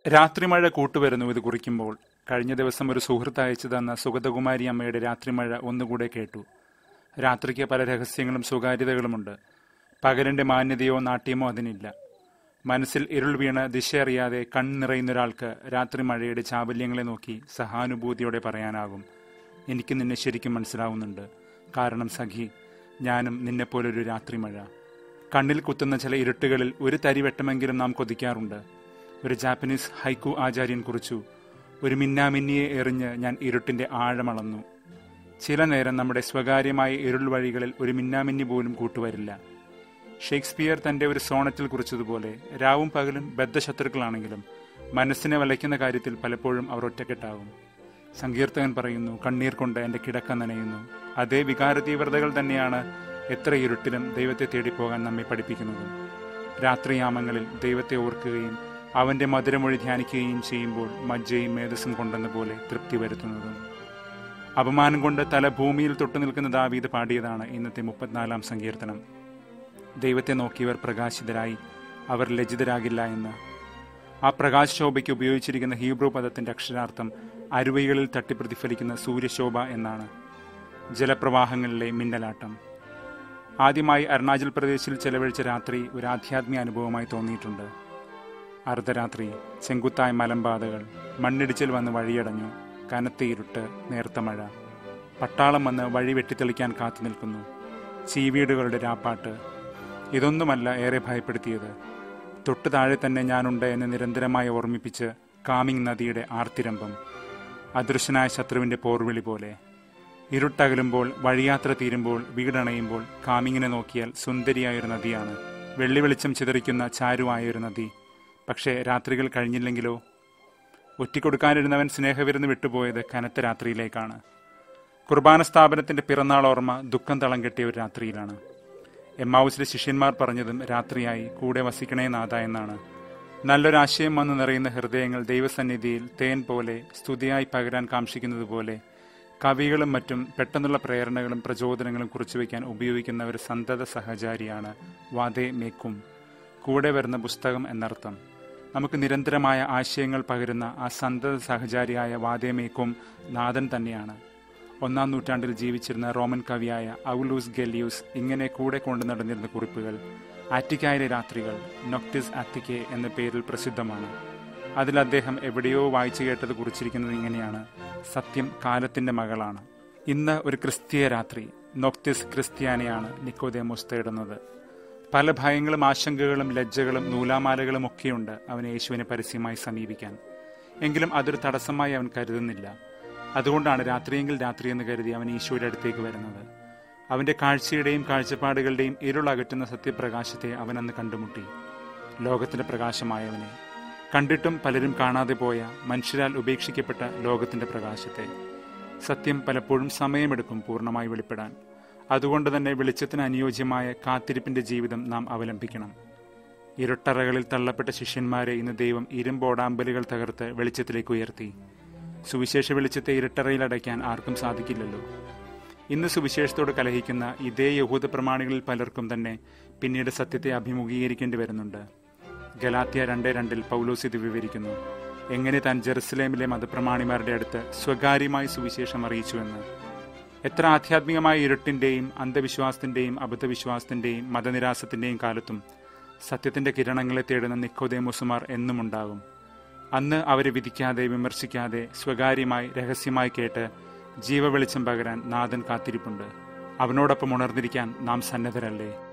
രാത്രിമഴ കൂട്ടുവരുന്നു ഇത് കുറിക്കുമ്പോൾ കഴിഞ്ഞ ദിവസം ഒരു സുഹൃത്ത് അയച്ചു തന്ന സുഗതകുമാരി അമ്മയുടെ രാത്രിമഴ ഒന്നുകൂടെ കേട്ടു രാത്രിക്ക് പല രഹസ്യങ്ങളും സ്വകാര്യതകളുമുണ്ട് പകലിന്റെ മാന്യതയോ നാട്യമോ അതിനില്ല മനസ്സിൽ ഇരുൾ വീണ് ദിശയറിയാതെ കണ്ണിറയുന്നൊരാൾക്ക് രാത്രി മഴയുടെ ചാബല്യങ്ങളെ നോക്കി സഹാനുഭൂതിയോടെ പറയാനാകും എനിക്ക് നിന്നെ ശരിക്കും മനസ്സിലാവുന്നുണ്ട് കാരണം സഖി ഞാനും നിന്നെപ്പോലൊരു രാത്രി മഴ കണ്ണിൽ കുത്തുന്ന ചില ഇരുട്ടുകളിൽ ഒരു തരി വെട്ടമെങ്കിലും നാം കൊതിക്കാറുണ്ട് ഒരു ജാപ്പനീസ് ഹൈക്കു ആചാര്യൻ കുറിച്ചു ഒരു മിന്നാമിന്നിയെ എറിഞ്ഞ് ഞാൻ ഇരുട്ടിന്റെ ആഴമളന്നു ചില നേരം നമ്മുടെ സ്വകാര്യമായ ഇരുൾ വഴികളിൽ ഒരു മിന്നാമിന്നി പോലും കൂട്ടുവരില്ല ഷേക്സ്പിയർ തന്റെ ഒരു സോണറ്റിൽ കുറിച്ചതുപോലെ രാവും പകലും ബദ്ധശത്രുക്കളാണെങ്കിലും മനസ്സിനെ വലയ്ക്കുന്ന കാര്യത്തിൽ പലപ്പോഴും അവർ ഒറ്റക്കെട്ടാകും സങ്കീർത്തകൻ പറയുന്നു കണ്ണീർ കൊണ്ട് എന്റെ കിടക്ക നനയുന്നു അതേ വികാര തീവ്രതകൾ തന്നെയാണ് എത്ര ഇരുട്ടിലും ദൈവത്തെ തേടിപ്പോകാൻ നമ്മെ പഠിപ്പിക്കുന്നതും രാത്രിയാമങ്ങളിൽ ദൈവത്തെ ഓർക്കുകയും അവന്റെ മധുരമൊഴി ധ്യാനിക്കുകയും ചെയ്യുമ്പോൾ മജ്ജയും മേധസ്സും കൊണ്ടെന്ന പോലെ തൃപ്തി വരുത്തുന്നതും അപമാനം കൊണ്ട് തല ഭൂമിയിൽ തൊട്ടു നിൽക്കുന്ന ദാവീദ് പാടിയതാണ് ഇന്നത്തെ മുപ്പത്തിനാലാം സങ്കീർത്തനം ദൈവത്തെ നോക്കിയവർ പ്രകാശിതരായി അവർ ലജ്ജിതരാകില്ല എന്ന് ആ പ്രകാശശോഭയ്ക്ക് ഉപയോഗിച്ചിരിക്കുന്ന ഹീബ്രു പദത്തിന്റെ അക്ഷരാർത്ഥം അരുവൈകളിൽ തട്ടി പ്രതിഫലിക്കുന്ന സൂര്യശോഭ എന്നാണ് ജലപ്രവാഹങ്ങളിലെ മിന്നലാട്ടം ആദ്യമായി അരുണാചൽ പ്രദേശിൽ ചെലവഴിച്ച രാത്രി ഒരു ആധ്യാത്മിക അനുഭവമായി തോന്നിയിട്ടുണ്ട് അർദ്ധരാത്രി ചെങ്കുത്തായ മലമ്പാതകൾ മണ്ണിടിച്ചിൽ വന്ന് വഴിയടഞ്ഞു കനത്ത ഇരുട്ട് നേർത്ത മഴ പട്ടാളം വന്ന് വഴി വെട്ടിത്തെളിക്കാൻ കാത്തു നിൽക്കുന്നു ചീവീടുകളുടെ രാപ്പാട്ട് ഇതൊന്നുമല്ല ഏറെ ഭയപ്പെടുത്തിയത് തൊട്ടു താഴെ തന്നെ ഞാനുണ്ട് എന്ന് നിരന്തരമായി ഓർമ്മിപ്പിച്ച് കാമിങ് നദിയുടെ ആർത്തിരമ്പം അദൃശ്യനായ ശത്രുവിന്റെ പോർവിളി പോലെ ഇരുട്ടകലുമ്പോൾ വഴിയാത്ര തീരുമ്പോൾ വീടണയുമ്പോൾ കാമിങ്ങിനെ നോക്കിയാൽ സുന്ദരിയായൊരു നദിയാണ് വെള്ളി വെളിച്ചം ചിതറിക്കുന്ന ചാരുവായൊരു നദി പക്ഷേ രാത്രികൾ കഴിഞ്ഞില്ലെങ്കിലോ ഒറ്റിക്കൊടുക്കാനിരുന്നവൻ സ്നേഹവിരുന്ന് വിട്ടുപോയത് കനത്ത രാത്രിയിലേക്കാണ് കുർബാന സ്ഥാപനത്തിന്റെ പിറന്നാൾ ഓർമ്മ ദുഃഖം തളം കെട്ടിയ ഒരു രാത്രിയിലാണ് എമ്മാവൂസിലെ ശിഷ്യന്മാർ പറഞ്ഞതും രാത്രിയായി കൂടെ വസിക്കണേ നാഥ എന്നാണ് നല്ലൊരാശയം വന്ന് നിറയുന്ന ഹൃദയങ്ങൾ ദൈവസന്നിധിയിൽ തേൻ പോലെ സ്തുതിയായി പകരാൻ കാക്ഷിക്കുന്നത് പോലെ കവികളും മറ്റും പെട്ടെന്നുള്ള പ്രേരണകളും പ്രചോദനങ്ങളും കുറിച്ചുവെക്കാൻ ഉപയോഗിക്കുന്ന ഒരു സന്തത സഹചാരിയാണ് വാദേ മേക്കും കൂടെ വരുന്ന പുസ്തകം എന്നർത്ഥം നമുക്ക് നിരന്തരമായ ആശയങ്ങൾ പകരുന്ന ആ സന്തത സഹചാരിയായ വാദേമേക്കും നാഥൻ തന്നെയാണ് ഒന്നാം നൂറ്റാണ്ടിൽ ജീവിച്ചിരുന്ന റോമൻ കവിയായ ഔലൂസ് ഗെല്യൂസ് ഇങ്ങനെ കൂടെ കൊണ്ടു നടന്നിരുന്ന കുറിപ്പുകൾ ആറ്റിക്കായിലെ രാത്രികൾ നൊക്ടിസ് ആറ്റിക്കെ എന്ന പേരിൽ പ്രസിദ്ധമാണ് അതിൽ അദ്ദേഹം എവിടെയോ വായിച്ചു കേട്ടത് കുറിച്ചിരിക്കുന്നത് ഇങ്ങനെയാണ് സത്യം കാലത്തിന്റെ മകളാണ് ഇന്ന് ഒരു ക്രിസ്തീയ രാത്രി നൊക്തിസ് ക്രിസ്ത്യാനിയാണ് നിക്കോദേമോസ് തേടുന്നത് പല ഭയങ്ങളും ആശങ്കകളും ലജ്ജകളും നൂലാമാലകളും ഒക്കെയുണ്ട് അവൻ യേശുവിനെ പരസ്യമായി സമീപിക്കാൻ എങ്കിലും അതൊരു തടസ്സമായി അവൻ കരുതുന്നില്ല അതുകൊണ്ടാണ് രാത്രിയെങ്കിൽ രാത്രി എന്ന് കരുതി അവൻ ഈശോയുടെ അടുത്തേക്ക് വരുന്നത് അവന്റെ കാഴ്ചയുടെയും കാഴ്ചപ്പാടുകളുടെയും ഇരുളകറ്റുന്ന സത്യപ്രകാശത്തെ അവൻ അന്ന് കണ്ടുമുട്ടി ലോകത്തിന്റെ പ്രകാശമായവനെ കണ്ടിട്ടും പലരും കാണാതെ പോയ മനുഷ്യരാൽ ഉപേക്ഷിക്കപ്പെട്ട ലോകത്തിന്റെ പ്രകാശത്തെ സത്യം പലപ്പോഴും സമയമെടുക്കും പൂർണ്ണമായി വെളിപ്പെടാൻ അതുകൊണ്ട് തന്നെ വെളിച്ചത്തിന് അനുയോജ്യമായ കാത്തിരിപ്പിന്റെ ജീവിതം നാം അവലംബിക്കണം ഇരുട്ടറകളിൽ തള്ളപ്പെട്ട ശിഷ്യന്മാരെ ഇന്ന് ദൈവം ഇരുമ്പോടാമ്പലുകൾ തകർത്ത് വെളിച്ചത്തിലേക്ക് ഉയർത്തി സുവിശേഷ വെളിച്ചത്തെ ഇരുട്ടറയിൽ അടയ്ക്കാൻ ആർക്കും സാധിക്കില്ലല്ലോ ഇന്ന് സുവിശേഷത്തോട് കലഹിക്കുന്ന ഇതേ യഹൂദ പ്രമാണികളിൽ പലർക്കും തന്നെ പിന്നീട് സത്യത്തെ അഭിമുഖീകരിക്കേണ്ടി വരുന്നുണ്ട് ഗലാത്യ രണ്ട് രണ്ടിൽ പൗലോസ് ഇത് വിവരിക്കുന്നു എങ്ങനെ താൻ ജെറുസലേമിലെ മതപ്രമാണിമാരുടെ അടുത്ത് സ്വകാര്യമായി സുവിശേഷം അറിയിച്ചുവെന്ന് എത്ര ആധ്യാത്മികമായ ഇരുട്ടിന്റെയും അന്ധവിശ്വാസത്തിന്റെയും അബദ്ധവിശ്വാസത്തിന്റെയും മതനിരാസത്തിന്റെയും കാലത്തും സത്യത്തിന്റെ കിരണങ്ങളെ തേടുന്ന നിക്കോദേമോസുമാർ എന്നും ഉണ്ടാകും അന്ന് അവരെ വിധിക്കാതെ വിമർശിക്കാതെ സ്വകാര്യമായി രഹസ്യമായി കേട്ട് ജീവവെളിച്ചം പകരാൻ നാഥൻ കാത്തിരിപ്പുണ്ട് അവനോടൊപ്പം ഉണർന്നിരിക്കാൻ നാം സന്നദ്ധരല്ലേ